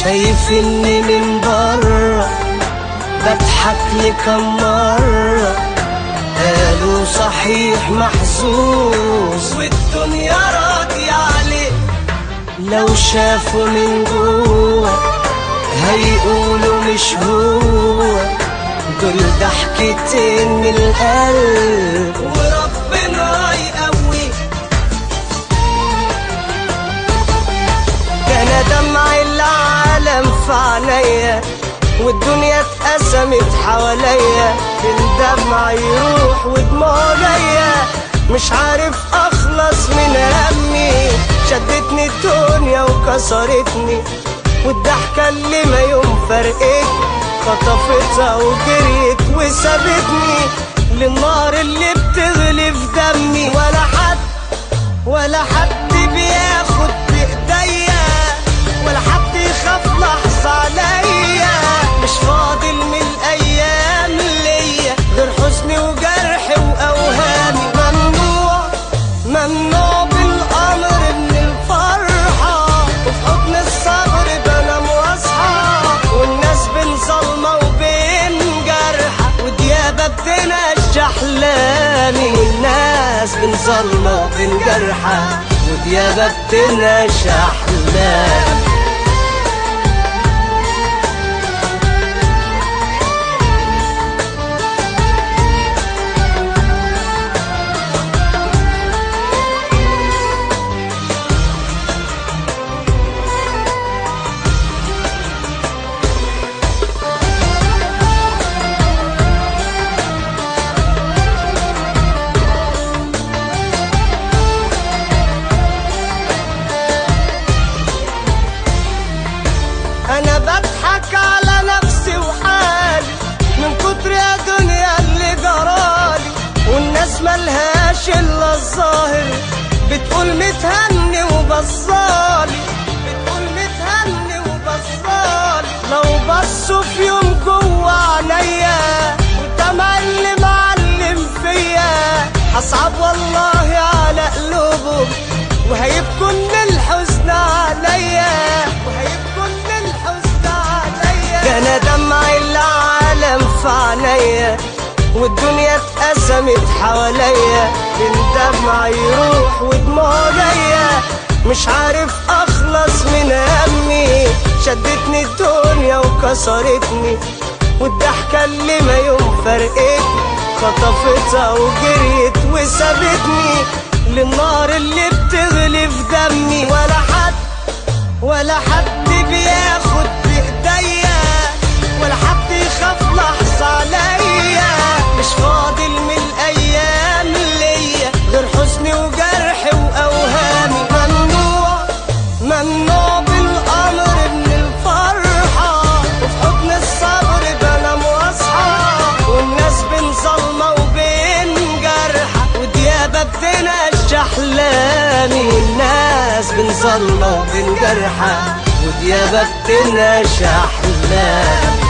شايفني من بره بضحك لي كم مرة قالوا صحيح محظوظ والدنيا راضية عليه لو شافوا من جوه هيقولوا مش هو دول ضحكتين من القلب وربنا يقوي كان دمع العالم في عينيا والدنيا اتقسمت حواليا فين دمع يروح ودموع جاية مش عارف اخلص من همي شدتني الدنيا وكسرتني والضحكة اللي ما يوم فرقت خطفتها وجريت وسابتني للنار اللي بتغلي في دمي ولا حد ولا حد بياخد بايديا ولا حد يخاف لحظة عليا مش فاضل من الايام ليا غير حزني وجرحي واوهامي ممنوع ممنوع بالامر من الفرحة وفي حضن الصبر بنام واصحى والناس بين ظلمة وبين جرحة وديابة بتنهش احلامي والناس بين ظلمة وبين جرحة وديابة بتنهش احلامي انا بضحك على نفسي وحالي من كتر يا دنيا اللي جرالي والناس ملهاش الا الظاهر بتقول متهني وبصالي بتقول متهني وبصالي لو بصوا في يوم جوه عينيا والدمع اللي معلم فيا هصعب والله على قلوبهم وهيبكوا من الحزن عليا وهيبكوا من الحزن عليا كان دمع العالم في عينيا والدنيا اتقسمت حواليا بين دمع يروح ودموع جاية مش عارف اخلص من همي شدتني الدنيا وكسرتني والضحكة اللي ما يوم فرقت خطفتها وجريت وسابتني للنار اللي بتغلي في دمي ولا حد ولا حد بياخد بايديا ولا حد يخاف لحظة عليا مش فاضل من الايام ليا غير حزني وجرحي واوهامي ممنوع ممنوع بالامر من الفرحة وفي حضن الصبر بنام واصحى والناس بين ظلمة وبين جرحة وديابة بتنهش احلامي والناس بين ظلمة وبين جرحة وديابة بتنهش احلامي